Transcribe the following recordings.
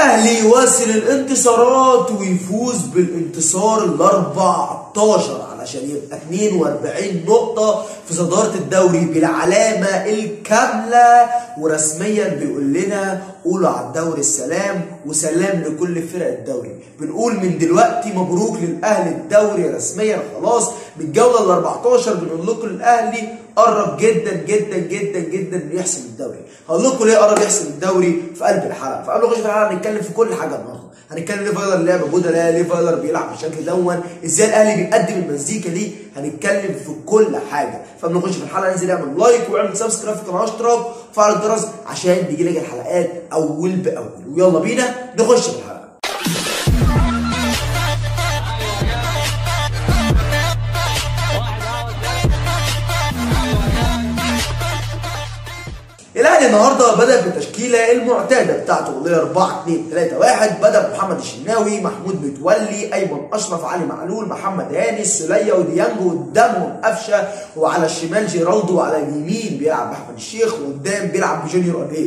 الاهلي يواصل الانتصارات ويفوز بالانتصار ال 14 علشان يبقى 42 نقطة في صدارة الدوري بالعلامة الكاملة ورسميا بيقول لنا قولوا على الدوري السلام وسلام لكل فرق الدوري بنقول من دلوقتي مبروك للاهلي الدوري رسميا خلاص من الجولة ال 14 بنقول لكم الاهلي قرب جدا جدا جدا جدا انه يحسم الدوري هقول لكم ليه قرب يحسم الدوري في قلب الحلقه فقبل ما نخش في الحلقه هنتكلم في كل حاجه النهارده هنتكلم ليه فايلر لعب بدلاء ليه فايلر بيلعب بالشكل دون ازاي الاهلي بيقدم المزيكا دي هنتكلم في كل حاجه فقبل ما نخش في الحلقه انزل اعمل لايك واعمل سبسكرايب في القناه اشتراك وفعل الجرس عشان تيجي لك الحلقات اول باول ويلا بينا نخش في الحلقه الاهلي النهارده بدا بالتشكيله المعتاده بتاعته اللي هي 4 2 3 1 بدا بمحمد الشناوي محمود متولي ايمن اشرف علي معلول محمد هاني السليه وديانجو قدامهم قفشه وعلى الشمال جيرالدو وعلى اليمين بيلعب احمد الشيخ وقدام بيلعب بجونيور اجيه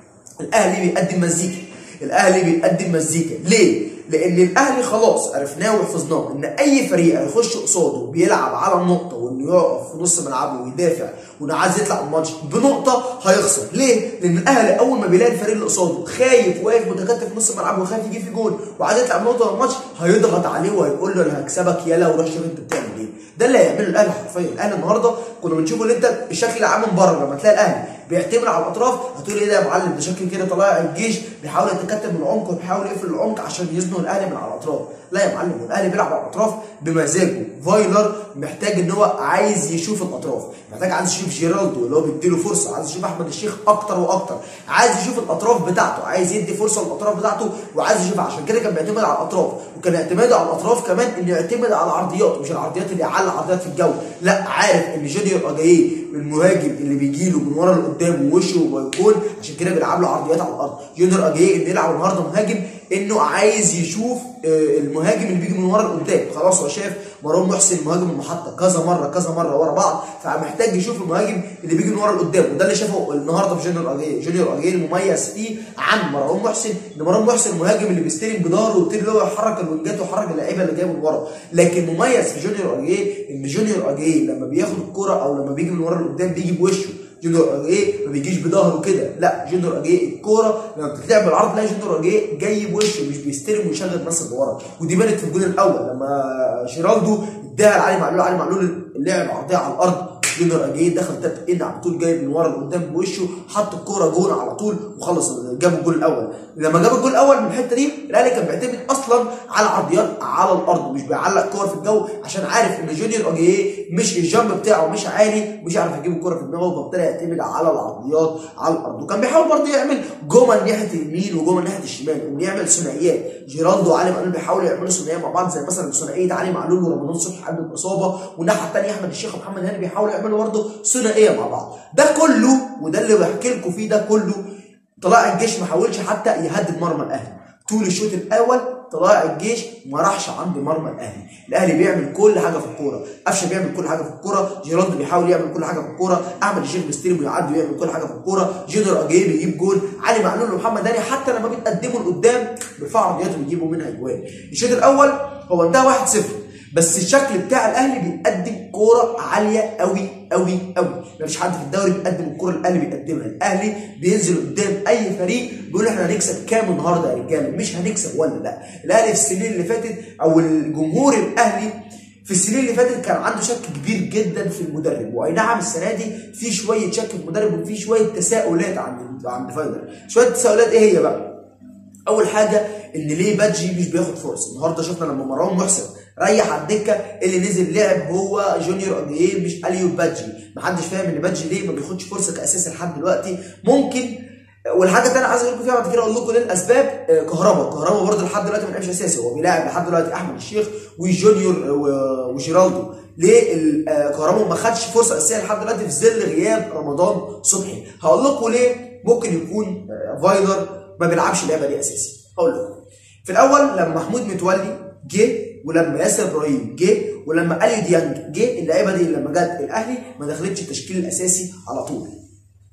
الاهلي بيقدم مزيكا الاهلي بيقدم مزيكا ليه لان الاهلي خلاص عرفناه وحفظناه ان اي فريق هيخش قصاده بيلعب على النقطه وانه يقف في نص ملعبه ويدافع وانه عايز يطلع الماتش بنقطه هيخسر ليه لان الاهلي اول ما بيلاقي الفريق اللي قصاده خايف واقف متكتف في نص ملعبه وخايف يجيب في جول وعايز يطلع بنقطه الماتش هيضغط عليه وهيقول له انا هكسبك يلا وروح شوف انت بتعمل ايه ده اللي هيعمله الاهلي حرفيا الاهلي النهارده كنا بنشوفه اللي انت الشكل العام من بره لما تلاقي الاهلي بيعتمد على الاطراف هتقول ايه ده يا معلم ده شكل كده طالع الجيش بيحاول يتكتل من العمق وبيحاول يقفل العمق عشان يزنق الاهلي من على الاطراف لا يا معلم الاهلي بيلعب على الاطراف بمزاجه فايلر محتاج ان هو عايز يشوف الاطراف محتاج عايز يشوف جيرالدو اللي هو بيديله فرصه عايز يشوف احمد الشيخ اكتر واكتر عايز يشوف الاطراف بتاعته عايز يدي فرصه للاطراف بتاعته وعايز يشوف عشان كده كان بيعتمد على الاطراف وكان اعتماده على الاطراف كمان انه يعتمد على العرضيات مش العرضيات اللي يعلق عرضيات في الجو لا عارف ان جونيور اجاييه المهاجم اللي بيجي له من ورا لقدام ووشه ويكون عشان كده بيلعب له عرضيات على الارض جونيور اجاييه انه يلعب النهارده مهاجم انه عايز يشوف المهاجم اللي بيجي من ورا لقدام خلاص هو شاف مروان محسن مهاجم المحطه كذا مره كذا مره ورا بعض فمحتاج يشوف المهاجم اللي بيجي من ورا لقدام وده اللي شافه النهارده في جونيور اجاييه جونيور اجاييه المميز فيه عن مروان محسن ان مروان محسن المهاجم اللي بيستلم بظهره ويبتدي اللي هو يحرك الوينجات ويحرك اللعيبه اللي جايه من ورا لكن مميز في جونيور اجاييه ان جونيور اجاييه لما بياخد الكره او لما بيجي من ورا لقدام بيجي بوشه جونيور اجيه ما بيجيش بظهره كده لا جونيور اجيه الكوره لما بتتلعب بالعرض تلاقي جونيور اجيه جاي بوشه مش بيستلم ويشغل الناس اللي ورا ودي بانت في الجول الاول لما جيرالدو اداها لعلي معلول علي معلول لعب عرضيه على الارض جونيور اجيه دخل تاب ان على طول جاي من ورا لقدام بوشه حط الكوره جون على طول وخلص جاب الجول الاول لما جاب الجول الاول من الحته دي الاهلي كان بيعتمد اصلا على عرضيات على الارض مش بيعلق كور في الجو عشان عارف ان جونيور اجيه مش الجامب بتاعه مش عالي مش يعرف يجيب الكوره في دماغه فابتدى يعتمد على العرضيات على الارض وكان بيحاول برضه يعمل جمل ناحيه اليمين وجمل ناحيه الشمال انه يعمل ثنائيات جيرالدو وعلي معلول بيحاولوا يعملوا ثنائيه مع بعض زي مثلا ثنائيه علي معلول ورمضان صبحي قبل الاصابه والناحيه الثانيه احمد الشيخ ومحمد هاني بيحاولوا يعملوا برضه ثنائيه مع بعض ده كله وده اللي بحكي لكم فيه ده كله طلائع الجيش ما حاولش حتى يهدد مرمى الاهلي طول الشوط الاول طلائع الجيش ما راحش عند مرمى الاهلي الاهلي بيعمل كل حاجه في الكوره قفشه بيعمل كل حاجه في الكوره جيراردو بيحاول يعمل كل حاجه في الكوره احمد الشيخ بيستلم ويعدي ويعمل كل حاجه في الكوره جونيور اجاي بيجيب جول علي معلول ومحمد هاني حتى لما بيتقدموا لقدام بيرفعوا عرضيات وبيجيبوا منها اجوال الشوط الاول هو انتهى 1-0 بس الشكل بتاع الاهلي بيقدم كوره عاليه قوي قوي قوي مفيش حد في الدوري بيقدم الكوره اللي الاهلي بيقدمها الاهلي بينزل قدام اي فريق بيقول احنا هنكسب كام النهارده يا رجاله مش هنكسب ولا لا الاهلي في السنين اللي فاتت او الجمهور الاهلي في السنين اللي فاتت كان عنده شك كبير جدا في المدرب واي نعم السنه دي في شويه شك في المدرب وفي شويه تساؤلات عند عند فايلر شويه تساؤلات ايه هي بقى اول حاجه ان ليه بادجي مش بياخد فرص النهارده شفنا لما مروان محسن ريح على الدكه اللي نزل لعب هو جونيور اجييه مش اليو بادجي محدش فاهم ان بادجي ليه ما بياخدش فرصه كاساسي لحد دلوقتي ممكن والحاجه الثانيه عايز اقول لكم فيها بعد كده اقول لكم ليه الاسباب كهربا كهربا برضه لحد دلوقتي ما لعبش اساسي هو بيلاعب لحد دلوقتي احمد الشيخ وجونيور وجيرالدو ليه كهربا ما خدش فرصه اساسيه لحد دلوقتي في ظل غياب رمضان صبحي هقول لكم ليه ممكن يكون فايلر ما بيلعبش اللعبه دي اساسي هقول لكم في الاول لما محمود متولي جه ولما ياسر ابراهيم جه ولما اليو ديانج جه اللعيبه دي لما جت الاهلي ما دخلتش التشكيل الاساسي على طول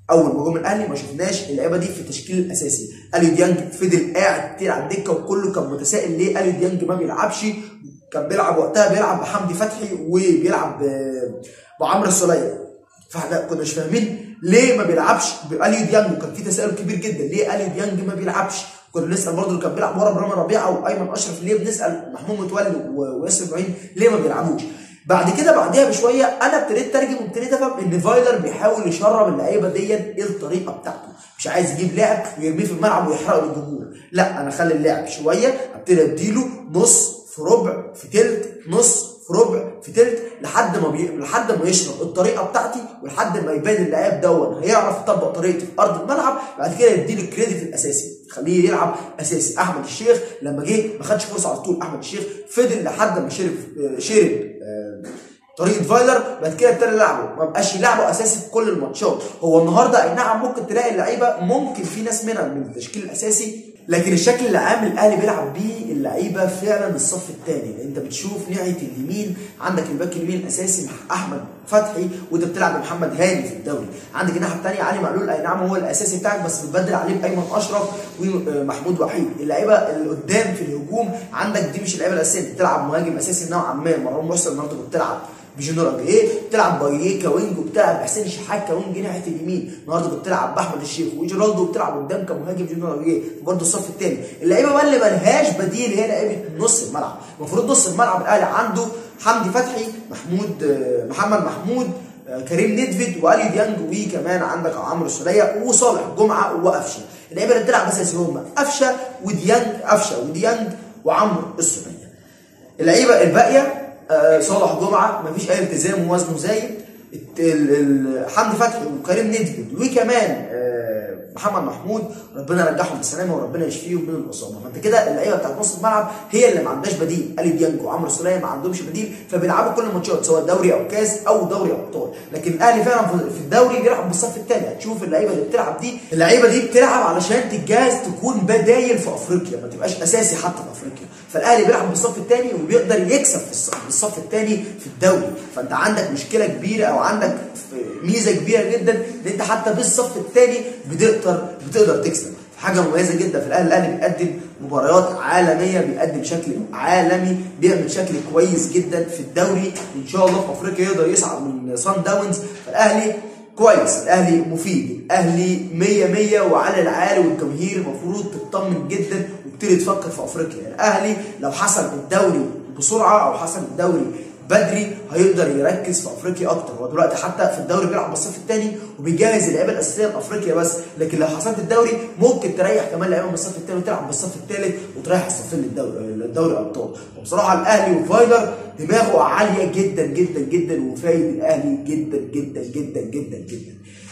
اول ما جم الاهلي ما شفناش اللعيبه دي في التشكيل الاساسي اليو ديانج فضل قاعد كتير على الدكه وكله كان متسائل ليه اليو ديانج ما بيلعبش كان بيلعب وقتها بيلعب بحمدي فتحي وبيلعب ب- بعمرو السوليه فاحنا كنا مش فاهمين ليه ما بيلعبش باليو ديانج وكان في تساؤل كبير جدا ليه اليو ديانج ما بيلعبش كنا بنسال برضه اللي كان بيلعب ورا برامي ربيعه وايمن اشرف ليه بنسال محمود متولي و- وياسر ابراهيم ليه ما بيلعبوش بعد كده بعديها بشويه انا ابتديت اترجم وابتديت افهم ان فايلر بيحاول يشرب اللعيبه ديت ايه الطريقه بتاعته مش عايز يجيب لاعب ويرميه في الملعب ويحرقه للجمهور لا انا اخلي اللاعب شويه ابتدي اديله نص في ربع في تلت نص في ربع في تلت لحد ما بي... لحد ما يشرب الطريقه بتاعتي ولحد ما يبان اللاعب دون هيعرف يطبق طريقتي في ارض الملعب بعد كده يديله الكريدت الاساسي خليه يلعب اساسي احمد الشيخ لما جه ما خدش فرصه على طول احمد الشيخ فضل لحد ما شرب آه، شرب آه، طريقه فايلر بعد كده ابتدى يلعبه ما بقاش يلعبه اساسي في كل الماتشات هو النهارده اي نعم ممكن تلاقي اللعيبه ممكن في ناس منها من التشكيل الاساسي لكن الشكل العام الاهلي بيلعب بيه اللعيبه فعلا الصف الثاني انت بتشوف ناحيه اليمين عندك الباك اليمين الاساسي مع احمد فتحي وانت بتلعب بمحمد هاني في الدوري عندك الناحيه الثانيه علي معلول اي نعم هو الاساسي بتاعك بس بتبدل عليه بايمن اشرف ومحمود وحيد اللعيبه اللي قدام في الهجوم عندك دي مش اللعيبه الاساسيه بتلعب مهاجم اساسي نوعا ما مروان محسن النهارده كنت بتلعب بجنرال ايه بتلعب باييه كوينج وبتلعب حسين شحات كوينج ناحيه اليمين النهارده كنت بتلعب باحمد الشيخ وجيرالدو وبتلعب قدام كمهاجم جنرال ايه برضه الصف الثاني اللعيبه بقى اللي ملهاش بديل هي لعيبه نص الملعب المفروض نص الملعب الاهلي عنده حمدي فتحي محمود آه، محمد محمود آه، كريم ندفيد والي ديانج وكمان عندك عمرو السوليه وصالح جمعه وقفشه اللعيبه اللي بتلعب اساسي هم قفشه وديانج قفشه وديانج وعمرو السوليه اللعيبه الباقيه آه، صالح جمعه مفيش اي التزام ووزنه زايد الت- ال- ال- حمدي فتحي وكريم ندفد وكمان آه، محمد محمود ربنا يرجعهم بالسلامه وربنا يشفيهم من الاصابه فانت كده اللعيبه بتاعت نص الملعب هي اللي ما عندهاش بديل الي ديانج وعمرو سوليه ما عندهمش بديل فبيلعبوا كل الماتشات سواء دوري او كاس او دوري ابطال لكن الاهلي فعلا في- في الدوري بيلعب بالصف الثاني هتشوف اللعيبه اللي بتلعب دي اللعيبه دي بتلعب علشان تتجهز تكون بدايل في افريقيا ما تبقاش اساسي حتى في افريقيا فالاهلي بيلعب بالصف الثاني وبيقدر يكسب في الصف, بالصف الثاني في الدوري فانت عندك مشكله كبيره او عندك ميزه كبيره جدا ان انت حتى بالصف الثاني بتقدر بتقدر تكسب حاجه مميزه جدا في الاهلي الاهلي بيقدم مباريات عالميه بيقدم شكل عالمي بيعمل شكل كويس جدا في الدوري وان شاء الله في افريقيا يقدر يصعد من سان داونز فالاهلي كويس الاهلي مفيد الاهلي 100 100 وعلى العالي والجماهير المفروض تطمن جدا وتبتدي تفكر في افريقيا الاهلي لو حسم الدوري بسرعه او حسم الدوري بدري هيقدر يركز في افريقيا اكتر هو دلوقتي حتى في الدوري بيلعب بالصف الثاني وبيجهز اللعيبه الاساسيه لافريقيا بس لكن لو حسمت الدوري ممكن تريح كمان لعيبه من الصف الثاني وتلعب بالصف الثالث وتريح الصفين للدوري للدوري الابطال وبصراحه الاهلي وفايلر دماغه عاليه جدا جدا جدا وفايد الاهلي جدا جدا جدا جدا جدا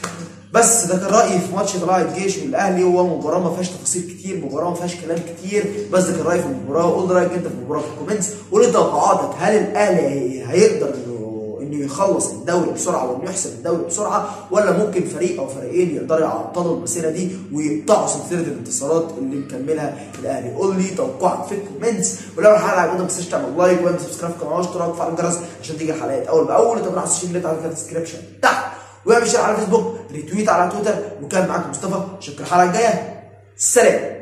بس ده كان رايي في ماتش طلائع الجيش والاهلي هو مباراه ما فيهاش تفاصيل كتير مباراه ما فيهاش كلام كتير بس ده كان رايي في المباراه قول رايك انت في المباراه في الكومنتس قول لي توقعاتك هل الاهلي هي- هيقدر انه انه يخلص الدوري بسرعه وانه يحسم الدوري بسرعه ولا ممكن فريق او فريقين يقدروا يعطلوا المسيره دي ويقطعوا سلسله الانتصارات اللي مكملها الاهلي قول لي توقعك في الكومنتس ولو الحلقه عجبتك ما تنساش تعمل لايك واعمل سبسكرايب في القناه واشتراك وفعل الجرس عشان تيجي الحلقات اول باول وتابعنا على السوشيال ميديا على الديسكربشن تحت واعمل شير على فيسبوك ريتويت على تويتر وكان معاكم مصطفى اشوفك الحلقه الجايه سلام